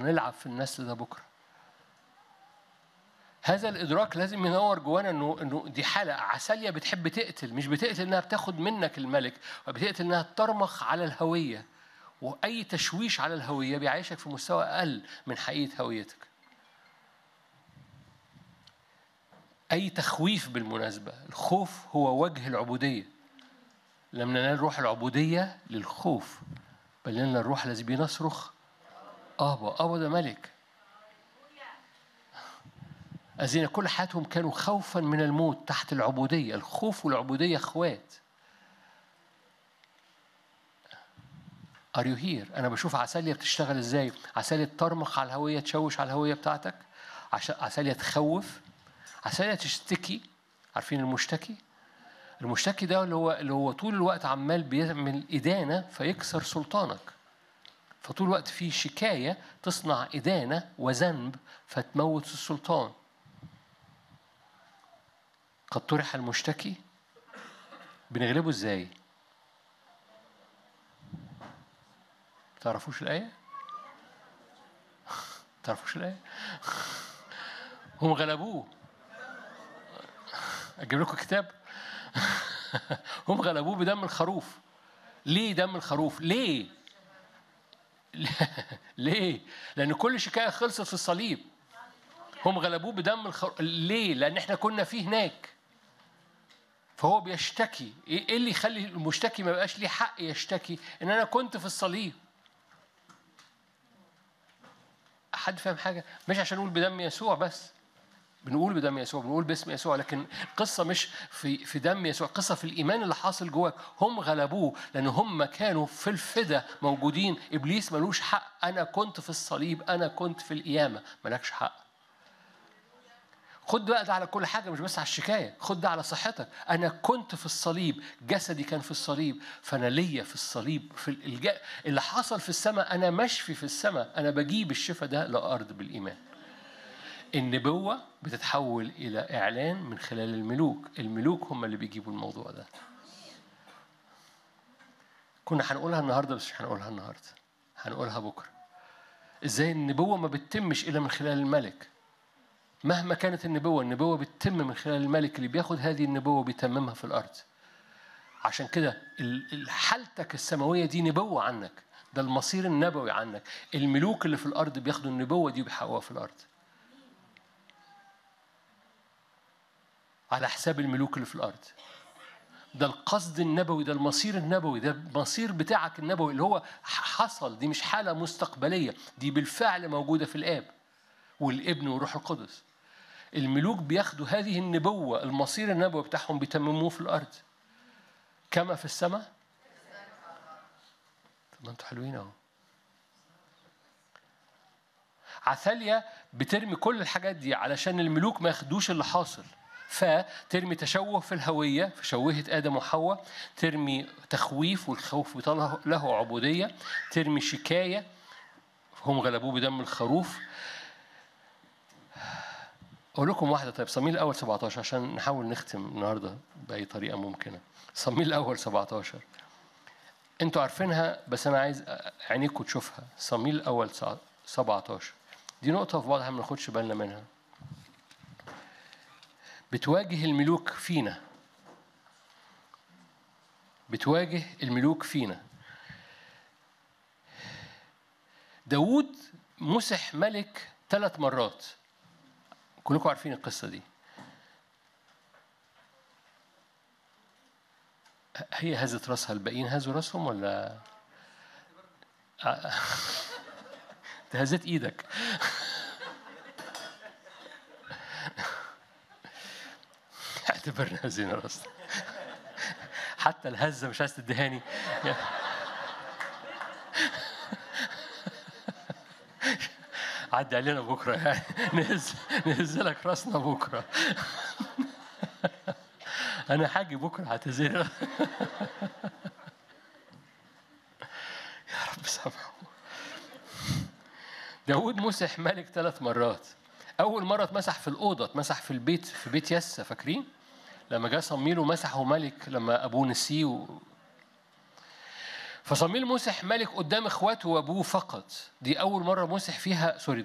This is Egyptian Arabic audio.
ونلعب في النسل ده بكره هذا الادراك لازم ينور جوانا انه انه دي حاله عساليه بتحب تقتل مش بتقتل انها بتاخد منك الملك وبتقتل انها ترمخ على الهويه واي تشويش على الهويه بيعيشك في مستوى اقل من حقيقه هويتك اي تخويف بالمناسبه الخوف هو وجه العبوديه لم ننال روح العبوديه للخوف بل لنا الروح الذي بنصرخ ابا ابا ده ملك الذين كل حياتهم كانوا خوفا من الموت تحت العبودية الخوف والعبودية اخوات Are you here؟ أنا بشوف عسالية بتشتغل إزاي عسالية ترمخ على الهوية تشوش على الهوية بتاعتك عش- عسالية تخوف عسالية تشتكي عارفين المشتكي؟ المشتكي ده اللي هو اللي هو طول الوقت عمال بيعمل إدانة فيكسر سلطانك فطول الوقت في شكاية تصنع إدانة وذنب فتموت السلطان قد طرح المشتكي بنغلبه ازاي؟ تعرفوش الآية؟ تعرفوش الآية؟ هم غلبوه أجيب لكم كتاب هم غلبوه بدم الخروف ليه دم الخروف؟ ليه؟ ليه؟ لأن كل شكاية خلصت في الصليب هم غلبوه بدم الخروف ليه؟ لأن احنا كنا فيه هناك فهو بيشتكي ايه إيه اللي يخلي المشتكي ما يبقاش ليه حق يشتكي ان انا كنت في الصليب حد فاهم حاجه مش عشان نقول بدم يسوع بس بنقول بدم يسوع بنقول باسم يسوع لكن القصه مش في في دم يسوع القصه في الايمان اللي حاصل جواك هم غلبوه لان هم كانوا في الفدا موجودين ابليس ملوش حق انا كنت في الصليب انا كنت في القيامه مالكش حق خد بقى ده على كل حاجه مش بس على الشكايه خد ده على صحتك انا كنت في الصليب جسدي كان في الصليب فانا ليا في الصليب في الج... اللي حصل في السماء انا مشفي في السماء انا بجيب الشفاء ده لارض بالايمان النبوه بتتحول الى اعلان من خلال الملوك الملوك هم اللي بيجيبوا الموضوع ده كنا هنقولها النهارده بس مش هنقولها النهارده هنقولها بكره ازاي النبوه ما بتتمش الا من خلال الملك مهما كانت النبوة النبوة بتتم من خلال الملك اللي بياخد هذه النبوة وبيتممها في الأرض عشان كده ال- ال- حالتك السماوية دي نبوة عنك ده المصير النبوي عنك الملوك اللي في الأرض بياخدوا النبوة دي وبيحققوها في الأرض على حساب الملوك اللي في الأرض ده القصد النبوي ده المصير النبوي ده المصير بتاعك النبوي اللي هو ح- حصل دي مش حالة مستقبلية دي بالفعل موجودة في الآب والابن والروح القدس الملوك بياخدوا هذه النبوة المصير النبوي بتاعهم بيتمموه في الأرض كما في السماء طب ما انتوا حلوين اهو عثاليا بترمي كل الحاجات دي علشان الملوك ما ياخدوش اللي حاصل فترمي تشوه في الهوية فشوهت آدم وحواء ترمي تخويف والخوف بيطلع له عبودية ترمي شكاية هم غلبوه بدم الخروف أقول لكم واحدة طيب صميل الأول 17 عشان نحاول نختم النهاردة بأي طريقة ممكنة صميل الأول 17 أنتوا عارفينها بس أنا عايز عينيكم تشوفها صميل الأول 17 دي نقطة في بعضها ما ناخدش بالنا منها بتواجه الملوك فينا بتواجه الملوك فينا داوود مسح ملك ثلاث مرات كلكم عارفين القصة دي هي هزت راسها الباقيين هزوا راسهم ولا انت هزت ايدك اعتبرنا هزينا راسنا حتى الهزة مش عايز تدهاني عدي علينا بكرة يعني نهز نهزلك راسنا بكرة أنا حاجي بكرة اعتذر يا رب سامحه داود مسح ملك ثلاث مرات أول مرة اتمسح في الأوضة اتمسح في البيت في بيت يسا فاكرين؟ لما جه صميله مسحه ملك لما أبوه نسيه و... فصميل مسح ملك قدام اخواته وابوه فقط دي اول مره مسح فيها سوري